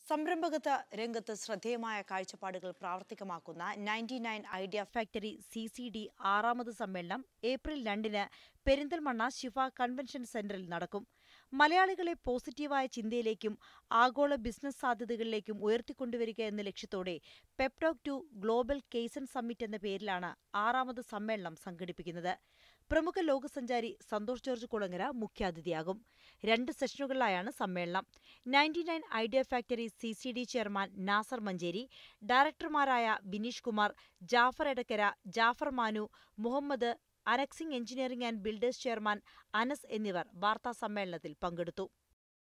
സംരംഭകത്വ രംഗത്ത് ശ്രദ്ധേയമായ കാഴ്ചപ്പാടുകൾ പ്രാവർത്തികമാക്കുന്ന ninety nine idea factory C C D ആറാമത് സമ്മേളനം ഏപ്രിൽ രണ്ടിന് പെരിന്തൽമണ്ണ ശിഫ കൺവെൻഷൻ സെന്ററിൽ നടക്കും മലയാളികളെ പോസിറ്റീവായ ചിന്തയിലേക്കും ആഗോള ബിസിനസ് സാധ്യതകളിലേക്കും ഉയർത്തിക്കൊണ്ടുവരിക എന്ന ലക്ഷ്യത്തോടെ പെപ്ടോക് ടു ഗ്ലോബൽ കേസൻ സമ്മിറ്റ് എന്ന പേരിലാണ് ആറാമത് സമ്മേളനം സംഘടിപ്പിക്കുന്നത് പ്രമുഖ ലോകസഞ്ചാരി സന്തോഷ് ജോർജ് കുളങ്ങര മുഖ്യാതിഥിയാകും രണ്ട് സെഷനുകളിലായാണ് സമ്മേളനം ninety nine idea factory C C D chairman Nasar Manjeri ഡയറക്ടർമാരായ ബിനീഷ് കുമാർ ജാഫർ എടക്കര ജാഫർ മാനു മുഹമ്മദ് അനക്സിംഗ് engineering and builders chairman Anas എന്നിവർ വാർത്താ സമ്മേളനത്തിൽ പങ്കെടുത്തു